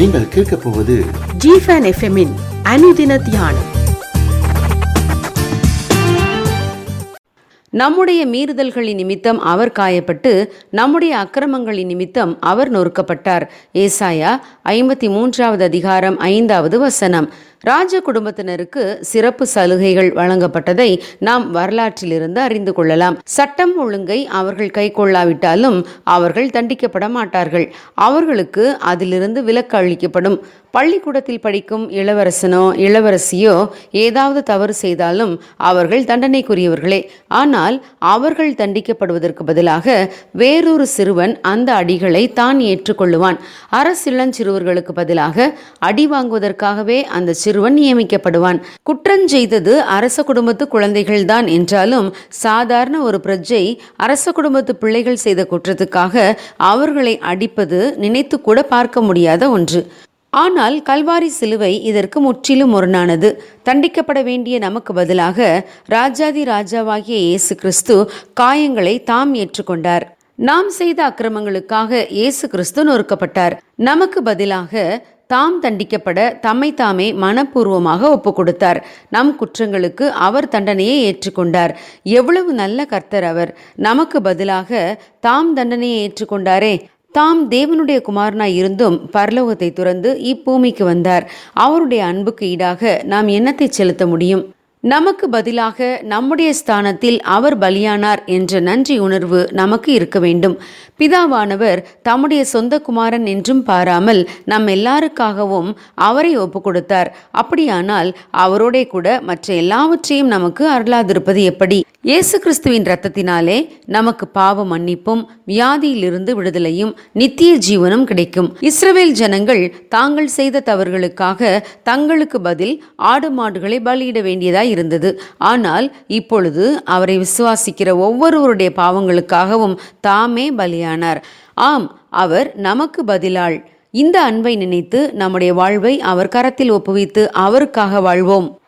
நீங்கள் கேட்கப் போவது ஜிஃபன் எஃப்எம்மின் அனுதின தியானம் நம்முடைய மீறுதல்களின் நிமித்தம் அவர் காயப்பட்டு நம்முடைய அக்கிரமங்களின் நிமித்தம் அவர் நொறுக்கப்பட்டார் ஏசாயா ஐம்பத்தி மூன்றாவது அதிகாரம் ஐந்தாவது வசனம் ராஜ குடும்பத்தினருக்கு சிறப்பு சலுகைகள் வழங்கப்பட்டதை நாம் வரலாற்றிலிருந்து அறிந்து கொள்ளலாம் சட்டம் ஒழுங்கை அவர்கள் கை கொள்ளாவிட்டாலும் அவர்கள் தண்டிக்கப்பட மாட்டார்கள் அவர்களுக்கு அதிலிருந்து விலக்கு அளிக்கப்படும் பள்ளிக்கூடத்தில் படிக்கும் இளவரசனோ இளவரசியோ ஏதாவது தவறு செய்தாலும் அவர்கள் தண்டனைக்குரியவர்களே ஆனால் அவர்கள் தண்டிக்கப்படுவதற்கு பதிலாக வேறொரு சிறுவன் அந்த அடிகளை தான் ஏற்றுக்கொள்ளுவான் அரசிளஞ்சிறுவர்களுக்கு பதிலாக அடி வாங்குவதற்காகவே அந்த சிறுவன் நியமிக்கப்படுவான் குற்றஞ்செய்தது அரச குடும்பத்து குழந்தைகள்தான் என்றாலும் சாதாரண ஒரு பிரஜை அரச குடும்பத்து பிள்ளைகள் செய்த குற்றத்துக்காக அவர்களை அடிப்பது நினைத்து கூட பார்க்க முடியாத ஒன்று ஆனால் கல்வாரி சிலுவை இதற்கு முற்றிலும் முரணானது தண்டிக்கப்பட வேண்டிய நமக்கு பதிலாக ராஜாதி ராஜாவாகிய இயேசு கிறிஸ்து காயங்களை தாம் ஏற்றுக்கொண்டார் நாம் செய்த அக்கிரமங்களுக்காக இயேசு கிறிஸ்து நொறுக்கப்பட்டார் நமக்கு பதிலாக தாம் தண்டிக்கப்பட தம்மை தாமே மனப்பூர்வமாக ஒப்பு கொடுத்தார் நம் குற்றங்களுக்கு அவர் தண்டனையை ஏற்றுக்கொண்டார் எவ்வளவு நல்ல கர்த்தர் அவர் நமக்கு பதிலாக தாம் தண்டனையை ஏற்றுக்கொண்டாரே தாம் தேவனுடைய குமாரனாய் இருந்தும் பரலோகத்தை துறந்து இப்பூமிக்கு வந்தார் அவருடைய அன்புக்கு ஈடாக நாம் என்னத்தை செலுத்த முடியும் நமக்கு பதிலாக நம்முடைய ஸ்தானத்தில் அவர் பலியானார் என்ற நன்றி உணர்வு நமக்கு இருக்க வேண்டும் பிதாவானவர் தம்முடைய சொந்த குமாரன் என்றும் பாராமல் நம் எல்லாருக்காகவும் அவரை ஒப்பு கொடுத்தார் அப்படியானால் அவரோடே கூட மற்ற எல்லாவற்றையும் நமக்கு அருளாதிருப்பது எப்படி இயேசு கிறிஸ்துவின் இரத்தத்தினாலே நமக்கு பாவ மன்னிப்பும் வியாதியிலிருந்து விடுதலையும் நித்திய ஜீவனும் கிடைக்கும் இஸ்ரவேல் ஜனங்கள் தாங்கள் செய்த தவறுகளுக்காக தங்களுக்கு பதில் ஆடு மாடுகளை பலியிட வேண்டியதாய் இருந்தது ஆனால் இப்பொழுது அவரை விசுவாசிக்கிற ஒவ்வொருவருடைய பாவங்களுக்காகவும் தாமே பலியானார் ஆம் அவர் நமக்கு பதிலாள் இந்த அன்பை நினைத்து நம்முடைய வாழ்வை அவர் கரத்தில் ஒப்புவித்து அவருக்காக வாழ்வோம்